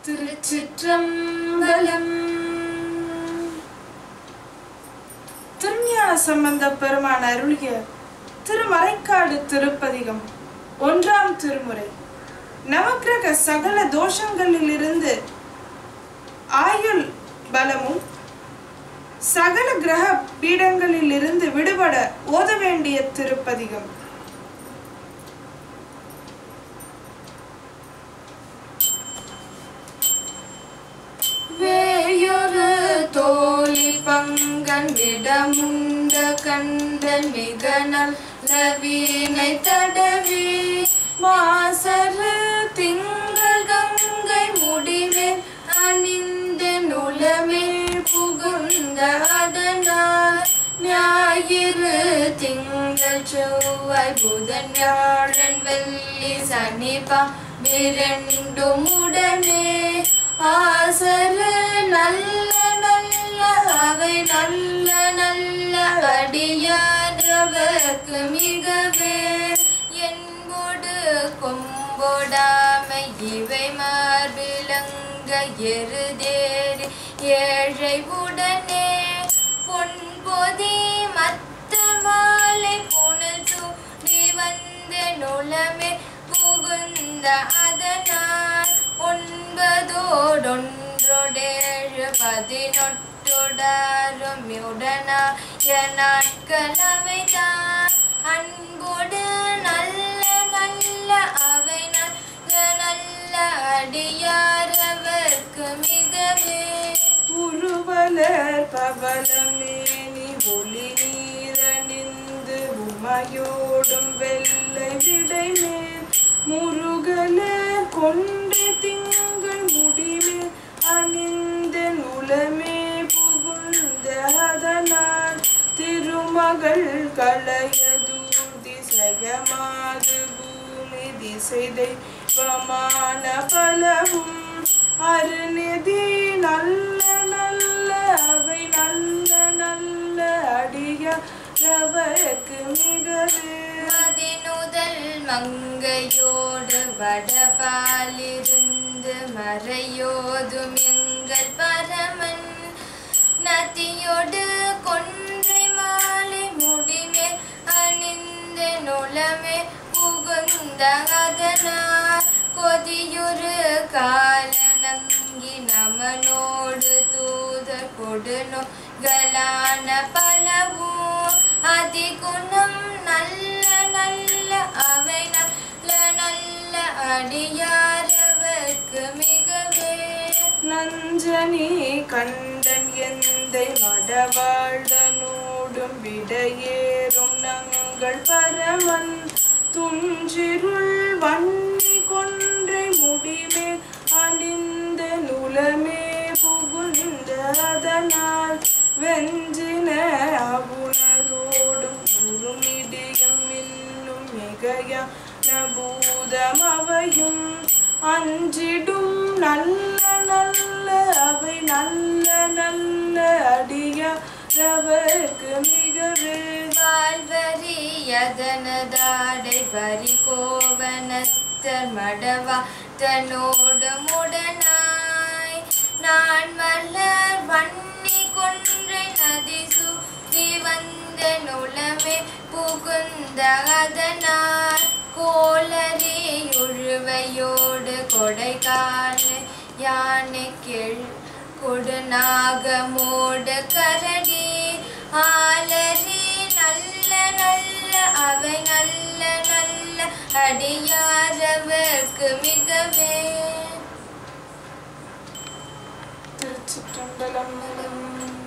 திருச்சிற்றம்பலம் திருஞான சம்பந்த பெருமான் அருளிய திருமறைக்காடு திருப்பதிகம் ஒன்றாம் திருமுறை நவக்கிரக சகல தோஷங்களிலிருந்து ஆயுள் பலமும் சகல கிரக பீடங்களிலிருந்து விடுபட ஓத வேண்டிய திருப்பதிகம் வேயொரு தோழி பங்கன் விடமுண்ட கண்டன் மிக நல்ல வீணை தடவி மாசரு திங்கள் கங்கை முடிமேல் அணிந்த நுலமேல் புகுந்த அதனால் ஞாயிறு திங்கள் செவ்வாய் புதன் வியாழன் வெள்ளி சனிபா இரண்டும் உடனே ஆசரு நல்ல நல்ல அவை நல்ல நல்ல அடியாதவர்க்கு மிகவே என்போடு கொம்போடாமை இவை மார்பிலங்க எருதேறி ஏழை உடனே பொன்பொதி மத்த மாலை புனல் சூடி வந்த நுளமே புகுந்த அதனால் ஒன்பதோடொன்றொடேழு பதினொட்டொடாரும் உடனாய நாட்கள் அவைதான் அன்போடு நல்ல நல்ல அவை நல்ல நல்ல அடியாரவர்க்கு மிகவே உருவலர் பவளமேனி ஒளி நீரணிந்து உமையோடும் வெள்ளை விடைமேல் முருகலர் கொண்டு திங்கள் முடிமேல் அணிந்த நுலமே புகுந்த அதனால் திருமகள் களையதூர் திசையமாது பூமி திசை தெய்வமான பலவும் அருநிதி நல்ல நல்ல அவை நல்ல நல்ல அடியவர்க்கு மிகவே மதினுதல் மங்கையோடு வடபாலிருந்து மறையோதும் எங்கள் பரமன் நதியோடு கொன்றை மாலை முடிமே அணிந்த நுளமே புகுந்த அதனால் கொதியொரு காலனங்கி நமனோடு தூதர் கொடுனோ கலான பலவும் அதிகுணம் நல்ல நல்ல அவை நல்ல நல்ல அடியாரவர்க்கு மிகவே நஞ்சனி கண்டன் எந்தை மடவாழ்தனோடும் விடையேறும் நங்கள் பரமன் துஞ்சிருள் வன்னி கொன்றை முடிமே அணிந்த நுலமே புகுந்த அதனால் வெஞ்சின அவுணரோடும் உருமிடியம் இன்னும் மிகையான பூதம் அவையும் அஞ்சிடும் நல்ல நல்ல அவை நல்ல நல்ல அடியவர்க்கு மிகவே வாழ்வரியதனதாடை வரி கோவனத்தர் மடவா தன்னோடு முடனாய் நான் மலர் வன்னி கொன்றை நதி சுற்றி வந்த நுளமே புகுந்த அதனால் கோலரி உழுவையோடு கொடைக்கால யானை கீழ் கொடுநாகமோடு கரடி ஆலரி நல்ல நல்ல அவை நல்ல நல்ல அடியாரவர்க்கு மிகவே திருச்சிற்றம்பலம்